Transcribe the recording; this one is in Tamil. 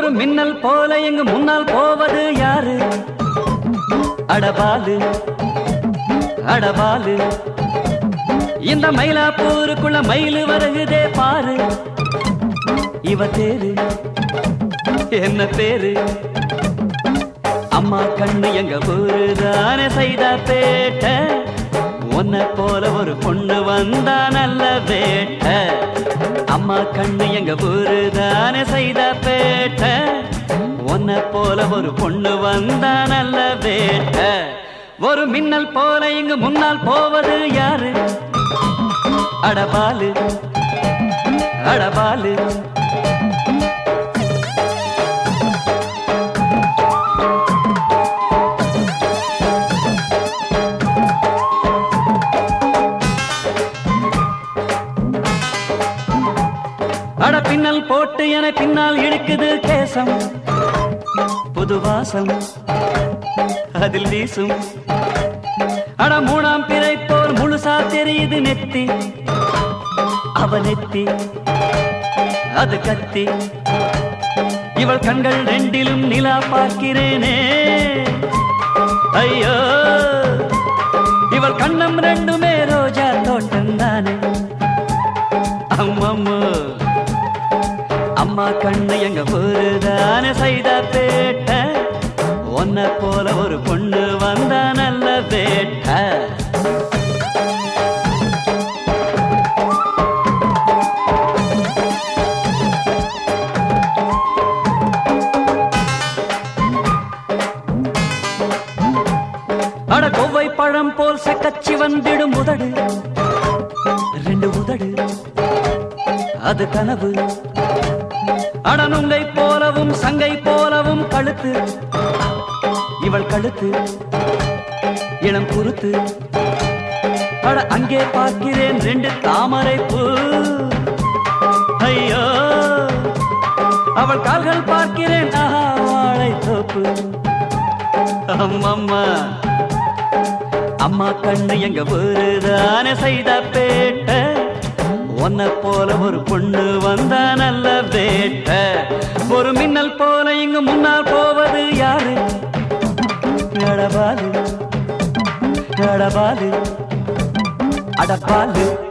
ஒரு மின்னல் போல எங்கு முன்னால் போவது யாரு அடபாலு அடபாலு இந்த மயிலாப்பூருக்குள்ள மயிலு வருகுதே பாரு இவ தேரு என்ன பேரு அம்மா கண்ணு எங்க ஊரு தானே செய்த பேட்ட உன்னை போல ஒரு பொண்ணு வந்தா நல்ல வேட்ட அம்மா கண்ணு எங்க ஊரு தானே செய்த பேட்ட உன்னை போல ஒரு பொண்ணு வந்தா நல்ல வேட்ட ஒரு மின்னல் போல இங்கு முன்னால் போவது யாரு அடபாலு அடபாலு அட பின்னல் போட்டு என பின்னால் இழுக்குது கேசம் புது வாசம் அதில் வீசும் அட மூணாம் பிறை போல் முழுசா தெரியுது நெத்தி அவ நெத்தி அது கத்தி இவள் கண்கள் ரெண்டிலும் நிலா பார்க்கிறேனே ஐயோ இவள் கண்ணம் ரெண்டுமே ரோஜா தோட்டம் தானே அம்மம்மோ அம்மா கண்ணு எங்க போருதான செய்த பேட்ட உன்னை போல ஒரு பொண்ணு வந்தா நல்ல பேட்ட அட கொவ்வை பழம் போல் சக்கச்சி வந்திடும் உதடு ரெண்டு உதடு அது கனவு அடனுங்கை போலவும் சங்கை போலவும் கழுத்து இவள் கழுத்து இளம் குருத்து அட அங்கே பார்க்கிறேன் ரெண்டு தாமரை பூ ஐயோ அவள் கால்கள் பார்க்கிறேன் ஆஹா வாழை தோப்பு அம்மம்மா அம்மா கண்ணு எங்க ஊருதானே செய்த பேட்ட உன்னை போல ஒரு பொண்ணு வந்தா நல்ல வேட்ட ஒரு மின்னல் போல இங்கு முன்னால் போவது யாரு அடபாலு அடபாலு அடபாலு